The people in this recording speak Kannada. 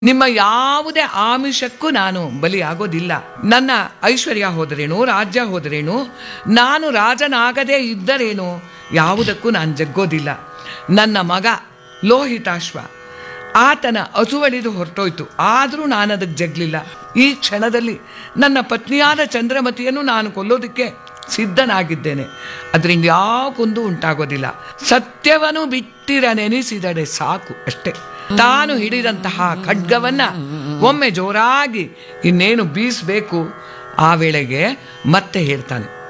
ನಿಮ್ಮ ಯಾವುದೇ ಆಮಿಷಕ್ಕೂ ನಾನು ಬಲಿಯಾಗೋದಿಲ್ಲ ನನ್ನ ಐಶ್ವರ್ಯ ಹೋದರೇನು ರಾಜ್ಯ ಹೋದರೇನು ನಾನು ರಾಜನಾಗದೇ ಇದ್ದರೇನು ಯಾವುದಕ್ಕೂ ನಾನು ಜಗ್ಗೋದಿಲ್ಲ ನನ್ನ ಮಗ ಲೋಹಿತಾಶ್ವ ಆತನ ಅಸುವಳಿದು ಹೊರಟೋಯ್ತು ಆದರೂ ನಾನು ಅದಕ್ಕೆ ಜಗ್ಲಿಲ್ಲ ಈ ಕ್ಷಣದಲ್ಲಿ ನನ್ನ ಪತ್ನಿಯಾದ ಚಂದ್ರಮತಿಯನ್ನು ನಾನು ಕೊಲ್ಲೋದಕ್ಕೆ ಸಿದ್ಧನಾಗಿದ್ದೇನೆ ಅದರಿಂದ ಯಾವ ಕುಂದು ಉಂಟಾಗೋದಿಲ್ಲ ಸತ್ಯವನ್ನು ಬಿಟ್ಟಿರ ನೆನೆಸಿದಡೆ ಸಾಕು ಅಷ್ಟೇ ತಾನು ಹಿಡಿದಂತಹ ಖಡ್ಗವನ್ನ ಒಮ್ಮೆ ಜೋರಾಗಿ ಇನ್ನೇನು ಬೀಸಬೇಕು ಆ ವೇಳೆಗೆ ಮತ್ತೆ ಹೇಳ್ತಾನೆ